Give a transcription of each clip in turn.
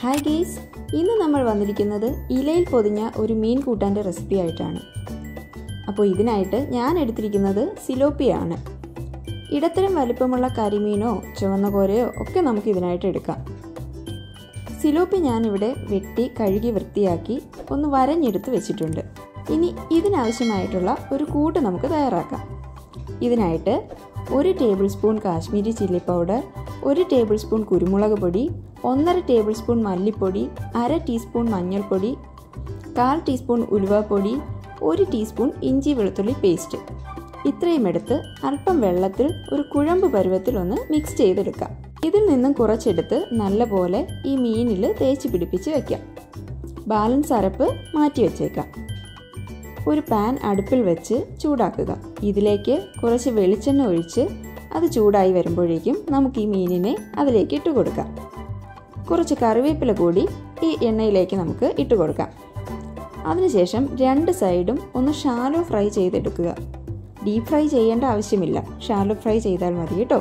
hi guys ഇന്ന് നമ്മൾ വന്നിരിക്കുന്നത് ഇലയിൽ പൊതിഞ്ഞ ഒരു മീൻ കൂട്ടാൻ്റെ റെസിപ്പി ആയിട്ടാണ് അപ്പോൾ ഇതിനായിട്ട് ഞാൻ എടുത്തിരിക്കുന്നത് സിലോപ്പിയാണ് ഇടത്തരം വലിപ്പമുള്ള കരിമീനോ ചുവന്ന കോരയോ ഒക്കെ നമുക്ക് ഇതിനായിട്ട് എടുക്കാം സിലോപ്പി ഞാനിവിടെ വെട്ടി കഴുകി വൃത്തിയാക്കി ഒന്ന് വരഞ്ഞെടുത്ത് വെച്ചിട്ടുണ്ട് ഇനി ഇതിനാവശ്യമായിട്ടുള്ള ഒരു കൂട്ട് നമുക്ക് തയ്യാറാക്കാം ഇതിനായിട്ട് ഒരു table spoon Kashmiri chilli powder ഒരു ടേബിൾ സ്പൂൺ കുരുമുളക് പൊടി ഒന്നര ടേബിൾ സ്പൂൺ മല്ലിപ്പൊടി അര ടീസ്പൂൺ മഞ്ഞൾപ്പൊടി കാൽ ടീസ്പൂൺ ഉലുവാപ്പൊടി ഒരു ടീസ്പൂൺ ഇഞ്ചി വെളുത്തുള്ളി പേസ്റ്റ് ഇത്രയും എടുത്ത് അല്പം വെള്ളത്തിൽ ഒരു കുഴമ്പ് പരുവത്തിൽ ഒന്ന് മിക്സ് ചെയ്തെടുക്കാം ഇതിൽ നിന്നും കുറച്ചെടുത്ത് നല്ലപോലെ ഈ മീനിൽ തേച്ച് പിടിപ്പിച്ച് വയ്ക്കാം ബാലൻസ് അരപ്പ് മാറ്റി വെച്ചേക്കാം ഒരു പാൻ അടുപ്പിൽ വെച്ച് ചൂടാക്കുക ഇതിലേക്ക് കുറച്ച് വെളിച്ചെണ്ണ ഒഴിച്ച് അത് ചൂടായി വരുമ്പോഴേക്കും നമുക്ക് ഈ മീനിനെ അതിലേക്ക് ഇട്ട് കൊടുക്കാം കുറച്ച് കറിവേപ്പില കൂടി ഈ എണ്ണയിലേക്ക് നമുക്ക് ഇട്ട് കൊടുക്കാം അതിനുശേഷം രണ്ട് സൈഡും ഒന്ന് ഷാലോ ഫ്രൈ ചെയ്തെടുക്കുക ഡീപ് ഫ്രൈ ചെയ്യേണ്ട ആവശ്യമില്ല ഷാലോ ഫ്രൈ ചെയ്താൽ മതി കേട്ടോ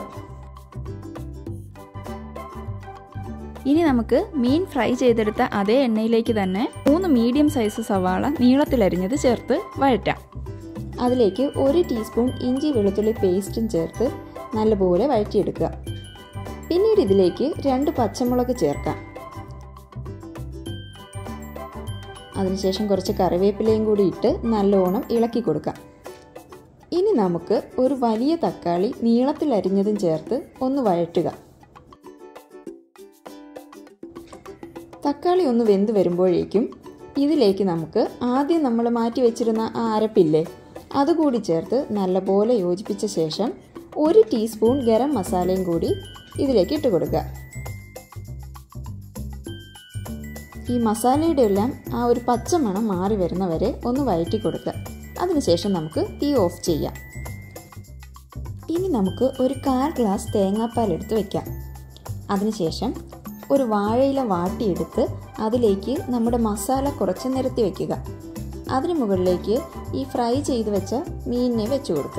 ഇനി നമുക്ക് മീൻ ഫ്രൈ ചെയ്തെടുത്ത അതേ എണ്ണയിലേക്ക് തന്നെ മൂന്ന് മീഡിയം സൈസ് സവാള നീളത്തിലരിഞ്ഞത് ചേർത്ത് വഴറ്റാം അതിലേക്ക് ഒരു ടീസ്പൂൺ ഇഞ്ചി വെളുത്തുള്ളി പേസ്റ്റും ചേർത്ത് നല്ലപോലെ വഴറ്റിയെടുക്കുക പിന്നീട് ഇതിലേക്ക് രണ്ട് പച്ചമുളക് ചേർക്കാം അതിനുശേഷം കുറച്ച് കറിവേപ്പിലയും കൂടി ഇട്ട് നല്ലോണം ഇളക്കി കൊടുക്കാം ഇനി നമുക്ക് ഒരു വലിയ തക്കാളി നീളത്തിൽ അരിഞ്ഞതും ചേർത്ത് ഒന്ന് വഴറ്റുക തക്കാളി ഒന്ന് വെന്ത് വരുമ്പോഴേക്കും ഇതിലേക്ക് നമുക്ക് ആദ്യം നമ്മൾ മാറ്റി വെച്ചിരുന്ന ആ അരപ്പില്ലേ അതുകൂടി ചേർത്ത് നല്ലപോലെ യോജിപ്പിച്ച ശേഷം ഒരു ടീസ്പൂൺ ഗരം മസാലയും കൂടി ഇതിലേക്ക് ഇട്ട് കൊടുക്കുക ഈ മസാലയുടെ എല്ലാം ആ ഒരു പച്ചമണം മാറി വരുന്നവരെ ഒന്ന് വഴറ്റി കൊടുക്കുക അതിനുശേഷം നമുക്ക് തീ ഓഫ് ചെയ്യാം ഇനി നമുക്ക് ഒരു കാൽ ഗ്ലാസ് തേങ്ങാപ്പാൽ എടുത്ത് വയ്ക്കാം അതിനുശേഷം ഒരു വാഴയില വാട്ടിയെടുത്ത് അതിലേക്ക് നമ്മുടെ മസാല കുറച്ച് നിരത്തി വയ്ക്കുക അതിന് മുകളിലേക്ക് ഈ ഫ്രൈ ചെയ്ത് വെച്ച മീനിനെ വെച്ച് കൊടുക്കുക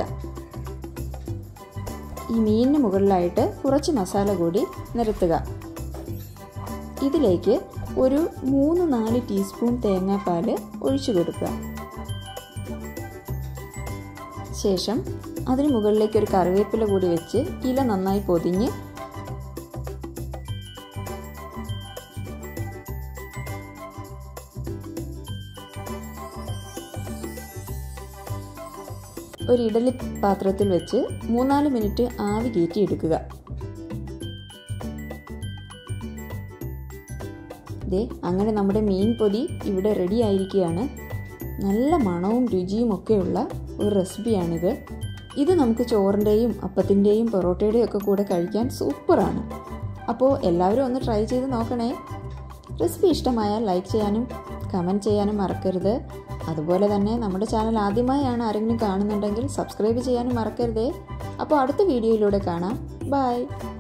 ഈ മീനിന് മുകളിലായിട്ട് കുറച്ച് മസാല കൂടി നിരത്തുക ഇതിലേക്ക് ഒരു മൂന്ന് നാല് ടീസ്പൂൺ തേങ്ങാപ്പാൽ ഒഴിച്ചു കൊടുക്കുക ശേഷം അതിന് മുകളിലേക്ക് ഒരു കറിവേപ്പില കൂടി വെച്ച് ഇല നന്നായി പൊതിഞ്ഞ് ഒരു ഇഡലി പാത്രത്തിൽ വെച്ച് മൂന്നാല് മിനിറ്റ് ആവി കയറ്റിയെടുക്കുക ദേ അങ്ങനെ നമ്മുടെ മീൻ പൊതി ഇവിടെ റെഡി ആയിരിക്കുകയാണ് നല്ല മണവും രുചിയും ഒക്കെയുള്ള ഒരു റെസിപ്പിയാണിത് ഇത് നമുക്ക് ചോറിൻ്റെയും അപ്പത്തിൻ്റെയും പൊറോട്ടയുടെയും ഒക്കെ കൂടെ കഴിക്കാൻ സൂപ്പറാണ് അപ്പോൾ എല്ലാവരും ഒന്ന് ട്രൈ ചെയ്ത് നോക്കണേ റെസിപ്പി ഇഷ്ടമായാൽ ലൈക്ക് ചെയ്യാനും കമൻറ്റ് ചെയ്യാനും മറക്കരുത് അതുപോലെ തന്നെ നമ്മുടെ ചാനൽ ആദ്യമായാണ് ആരെങ്കിലും കാണുന്നുണ്ടെങ്കിൽ സബ്സ്ക്രൈബ് ചെയ്യാനും മറക്കരുതേ അപ്പോൾ അടുത്ത വീഡിയോയിലൂടെ കാണാം ബൈ